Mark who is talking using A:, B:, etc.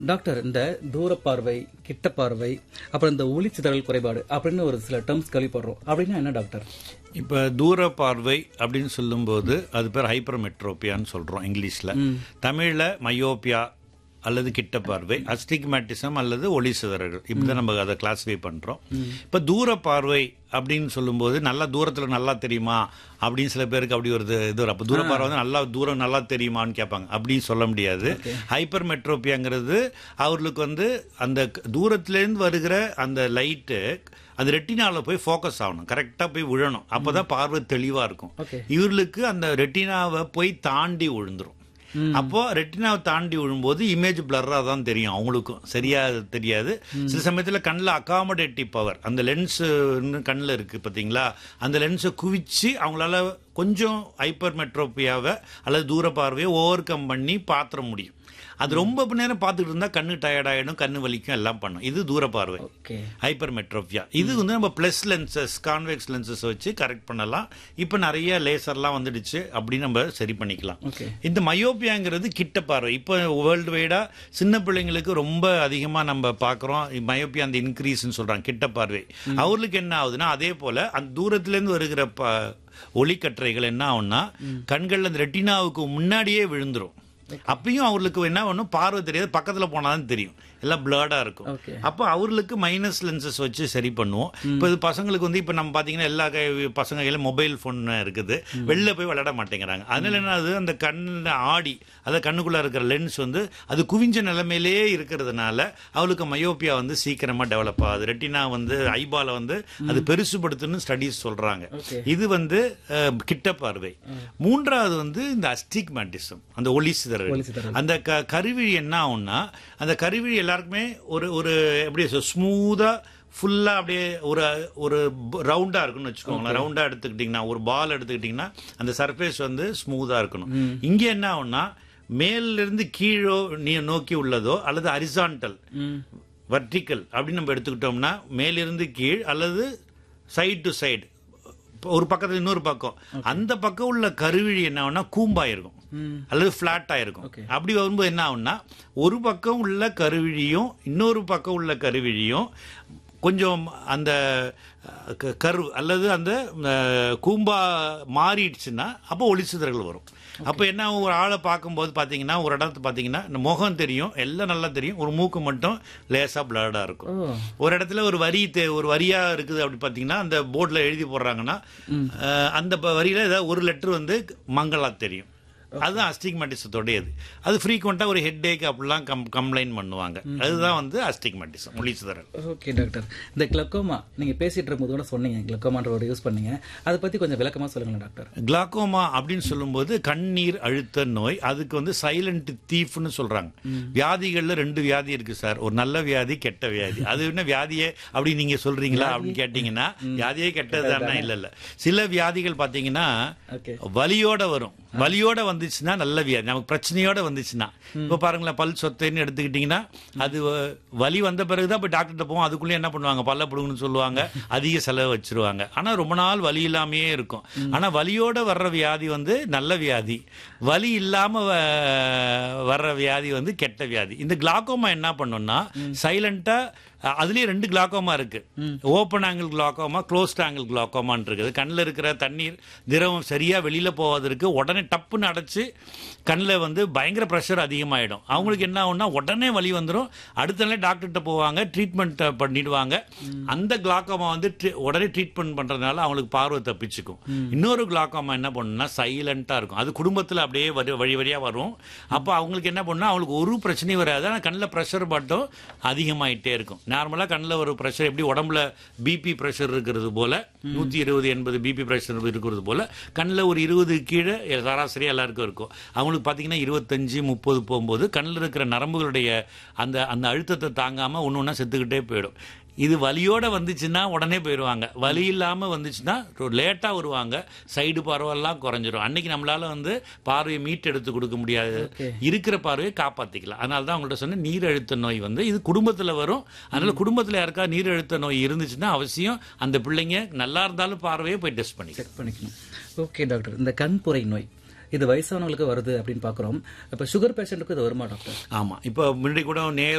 A: Doctor இந்த தூர பார்வை கிட்ட பார்வை அப்புறம் இந்த ஒளிச்சிதறல் குறைபாடு அப்படின்னு ஒரு சில டேர்ம்ஸ் கேள்விப்படுறோம் அப்படின்னா என்ன டாக்டர்
B: இப்போ தூர பார்வை அப்படின்னு சொல்லும்போது அது பேர் ஹைப்பர் மெட்ரோபியான்னு சொல்கிறோம் இங்கிலீஷில் தமிழில் மயோபியா அல்லது கிட்ட பார்வை அஸ்டிக்மேட்டிசம் அல்லது ஒளி சிதறல்கள் இப்படி தான் நம்ம அதை கிளாஸிஃபை பண்ணுறோம் இப்போ தூர பார்வை அப்படின்னு சொல்லும்போது நல்லா தூரத்தில் நல்லா தெரியுமா அப்படின்னு சில பேருக்கு அப்படி ஒரு இது இது வரும் அப்போ தூர பார்வை வந்து நல்லா தூரம் நல்லா தெரியுமான்னு கேட்பாங்க அப்படின்னு சொல்ல முடியாது ஹைப்பர் மெட்ரோபியாங்கிறது அவர்களுக்கு வந்து அந்த தூரத்துலேருந்து வருகிற அந்த லைட்டு அந்த ரெட்டினாவில் போய் ஃபோக்கஸ் ஆகணும் கரெக்டாக போய் விழணும் அப்போ தான் பார்வை தெளிவாக இருக்கும்
A: Okay.
B: இவர்களுக்கு அந்த ரெட்டினாவை போய் தாண்டி விழுந்துரும் அப்போ ரெட்டினாவை தாண்டி விழும்போது இமேஜ் பிளர்ரா தான் தெரியும் அவங்களுக்கும் சரியா தெரியாது சில சமயத்தில் கண்ணில் அகாமடேட்டிவ் பவர் அந்த லென்ஸ் கண்ணில் இருக்கு பார்த்தீங்களா அந்த லென்ஸை குவிச்சு அவங்களால கொஞ்சம் ஹைப்பர் மெட்ரோபியாவை அல்லது தூர பார்வையை ஓவர் கம் பண்ணி பாத்திர முடியும் அது ரொம்ப நேரம் பார்த்துட்டு இருந்தா கண்ணு டயர்ட் ஆயிடும் கண்ணு வலிக்கும் எல்லாம் பண்ணும் இது தூர பார்வை
A: ஓகே
B: ஹைப்பர் மெட்ரோபியா இது வந்து நம்ம ப்ளஸ் லென்சஸ் கான்வெக்ஸ் லென்சஸ் வச்சு கரெக்ட் பண்ணலாம் இப்போ நிறைய லேசர்லாம் வந்துடுச்சு அப்படின்னு நம்ம சரி பண்ணிக்கலாம்
A: ஓகே
B: இந்த மயோபியாங்கிறது கிட்ட பார்வை இப்போ வேர்ல்டு வைடா சின்ன பிள்ளைங்களுக்கு ரொம்ப அதிகமாக நம்ம பார்க்குறோம் மயோபியா அந்த இன்க்ரீஸ்னு சொல்றாங்க கிட்ட பார்வை அவர்களுக்கு என்ன ஆகுதுன்னா அதே போல அந்த தூரத்துலேருந்து வருகிற ப ஒளிக்கற்றைகள் என்ன ஆகும்னா கண்கள் அந்த ரெட்டினாவுக்கு முன்னாடியே விழுந்துரும் அப்பயும் அவர்களுக்கு என்ன பண்ணும் பார்வை தெரியாது பக்கத்துல போனாதான் தெரியும் எல்லாம் பிளர்டா இருக்கும்
A: ஓகே
B: அப்போ அவர்களுக்கு மைனஸ் லென்சஸ் வச்சு சரி பண்ணுவோம் இப்போ இது பசங்களுக்கு வந்து இப்போ நம்ம பார்த்தீங்கன்னா எல்லா கை- பசங்க கையிலும் மொபைல் ஃபோன் இருக்குது வெளில போய் விளையாட மாட்டேங்கிறாங்க அதனால என்ன ஆகுது அந்த கண்ணில் ஆடி அதை கண்ணுக்குள்ள இருக்கிற லென்ஸ் வந்து அது குவிஞ்ச நிலைமையிலேயே இருக்கிறதுனால அவளுக்கு மயோபியா வந்து சீக்கிரமா டெவலப் ஆகுது ரெட்டினா வந்து ஐபால வந்து அது பெருசுபடுத்துன்னு ஸ்டடீஸ் சொல்றாங்க
A: ஓகே
B: இது வந்து அஹ், கிட்ட பார்வை மூன்றாவது வந்து இந்த அஸ்டிக்மேட்டிசம் அந்த ஒளி சிதறல்
A: ஒளி சிதறல்.
B: அந்த க கருவிழி என்ன ஆகும்னா அந்த கருவிழி எல்லாருக்குமே ஒரு ஒரு எப்படி ஸ்மூதா ஃபுல்லா அப்படியே ஒரு ஒரு ரவுண்டா இருக்குன்னு வச்சுக்கோங்களேன் ரவுண்டா எடுத்துக்கிட்டிங்கன்னா ஒரு பால் எடுத்துக்கிட்டிங்கன்னா அந்த சர்ஃபேஸ் வந்து ஸ்மூதா இருக்கணும் இங்க என்ன ஆகும்னா மேல்ல இருந்து கீழோ நீ நோக்கி உள்ளதோ அல்லது அரிசான்டல்
A: ம்
B: வர்டிக்கல் அப்படின்னு நம்ம எடுத்துக்கிட்டோம்னா மேலிருந்து கீழ் அல்லது சைடு டு சைடு ஒரு பக்கத்துல இன்னொரு பக்கம் அந்த பக்கம் உள்ள கருவிழி என்ன ஆகும்னா கூம்பாயிருக்கும்
A: ம்
B: அல்லது ஃபிளாட் ஆயிருக்கும்
A: Okay.
B: அப்படி வரும்போது என்ன ஆகும்னா ஒரு பக்கம் உள்ள கருவிழியும் இன்னொரு பக்கம் உள்ள கருவிழியும் கொஞ்சம் அந்த அஹ், க- கரு அல்லது அந்த அஹ், கூம்பா மாறிடுச்சுன்னா அப்போ ஒளிச்சுதறல் வரும் அப்போ என்ன ஆகும், ஒரு ஆளை பார்க்கும்போது பார்த்தீங்கன்னா ஒரு இடத்து பார்த்தீங்கன்னா இந்த முகம் தெரியும் எல்லாம் நல்லா தெரியும் ஒரு மூக்கு மட்டும் லேசாக பிளர்டாக இருக்கும்
A: ஓ
B: ஒரு இடத்துல ஒரு வரி தே- ஒரு வரியா இருக்குது அப்படி பார்த்தீங்கன்னா அந்த போர்டில் எழுதி போடுறாங்கன்னா அஹ், அந்த ப- வரியில ஏதாவது ஒரு லெட்டர் வந்து மங்களா தெரியும் அதுதான் அஸ்டிக்மேட்டிசத்தோடையது அது ஃப்ரீக்வெண்ட்டாக ஒரு ஹெட் ஏக் அப்படிலாம் கம் கம்ப்ளைண்ட் பண்ணுவாங்க அதுதான் வந்து அஸ்டிக்மேட்டிசம் ஒளிச்சுதறல்
A: ஓகே டாக்டர் இந்த கிளக்கோமா நீங்க பேசிட்டு இருக்கும்போது கூட சொன்னீங்க கிளக்கோமான்ற ஒரு யூஸ் பண்ணீங்க அதை பத்தி கொஞ்சம் விளக்கமா சொல்லுங்களேன் டாக்டர்
B: கிளாக்கோமா அப்படின்னு சொல்லும்போது கண்ணீர் அழுத்த நோய் அதுக்கு வந்து சைலண்ட் தீஃப்னு சொல்றாங்க வியாதிகள்ல ரெண்டு வியாதி இருக்கு சார் ஒரு நல்ல வியாதி கெட்ட வியாதி அது என்ன வியாதியே அப்படி நீங்க சொல்றீங்களா அப்படின்னு கேட்டீங்கன்னா வியாதியே கெட்டது தானே இல்ல இல்ல சில வியாதிகள் பாத்தீங்கன்னா
A: ஓகே
B: வலியோட வரும் வலியோட வந்துச்சுன்னா நல்ல வியாதி நமக்கு பிரச்சனையோட வந்துச்சுன்னா இப்போ பாருங்களேன் பல் சொத்தைன்னு எடுத்துக்கிட்டிங்கன்னா அது வ- வலி வந்த பிறகு தான் போய் டாக்டர்கிட்ட போவோம் அதுக்குள்ளே என்ன பண்ணுவாங்க பல்ல பிடுங்கன்னு சொல்லுவாங்க அதிக செலவு வச்சிருவாங்க ஆனால் ரொம்ப நாள் வலி இல்லாமையே இருக்கும் ஆனால் வலியோட வர்ற வியாதி வந்து நல்ல வியாதி வலி இல்லாமல் வர்ற வியாதி வந்து கெட்ட வியாதி இந்த கிளாக்கோமா என்ன பண்ணும்னா சைலண்ட்டாக அதுலயே ரெண்டு கிளாக்கோமா இருக்கு open angle glaucoma closed angle கிளாக்கோமான்னு இருக்குது கண்ணில் இருக்கிற தண்ணீர் திரவம் சரியா வெளியில போவதற்கு உடனே டப்புன்னு அடைச்சு கண்ணில் வந்து பயங்கர ப்ரெஷர் அதிகமாயிடும் அவங்களுக்கு என்ன ஆகும்னா உடனே வலி வந்துடும் அடுத்த நாளே டாக்டர்கிட்ட போவாங்க ட்ரீட்மெண்ட் பண்ணிடுவாங்க அந்த கிளாக்கோமா வந்து tri- உடனே ட்ரீட்மெண்ட் பண்றதுனால அவங்களுக்கு பார்வை தப்பிச்சுக்கும் இன்னொரு கிளாக்கோமா என்ன பண்ணுன்னா சைலண்டா இருக்கும் அது குடும்பத்தில் அப்படியே வரி வழி வழியா வரும் அப்போ அவங்களுக்கு என்ன பண்ணுன்னா அவங்களுக்கு ஒரு பிரச்சனையும் வராது ஆனால் கண்ணில் ப்ரெஷர் மட்டும் அதிகமாயிட்டே இருக்கும் நார்மலாக கண்ணில் ஒரு ப்ரெஷர் எப்படி உடம்புல பிபி ப்ரெஷர் இருக்கிறது போல நூற்றி இருபது எண்பது பிபி ப்ரெஷர் இருக்கிறது போல கண்ணில் ஒரு இருபது கீழே சராசரி எல்லாருக்கும் இருக்கும் அவங்களுக்கு பார்த்தீங்கன்னா இருபத்தஞ்சு முப்பது போகும்போது கண்ணில் இருக்கிற நரம்புகளுடைய அந்த அந்த அழுத்தத்தை தாங்காமல் ஒன்று ஒன்றா செத்துக்கிட்டே போயிடும் இது வலியோட வந்துச்சுன்னா உடனே போயிடுவாங்க வலி இல்லாம வந்துச்சுன்னா லேட்டா வருவாங்க சைடு பார்வையெல்லாம் குறைஞ்சிரும் அன்னைக்கு நம்மளால வந்து பார்வையை மீட் எடுத்து கொடுக்க முடியாது
A: Okay.
B: இருக்கிற பார்வையை காப்பாத்திக்கலாம் அதனால தான் உங்கள்ட்ட சொன்ன நீரழுத்த நோய் வந்து இது குடும்பத்துல வரும் அதனால குடும்பத்துல யாருக்கா நீரழுத்த நோய் இருந்துச்சுன்னா அவசியம் அந்த பிள்ளைங்க நல்லா இருந்தாலும் பார்வையை போய் டெஸ்ட் பண்ணி
A: செக் பண்ணிக்கணும் ஓகே டாக்டர் இந்த கண்புரை நோய் இது வயசானவங்களுக்கு வருது அப்படின்னு பாக்குறோம் இப்ப சுகர் பேஷண்ட்டுக்கு இது வருமா டாக்டர்
B: ஆமா இப்போ முன்னாடி கூட நேர்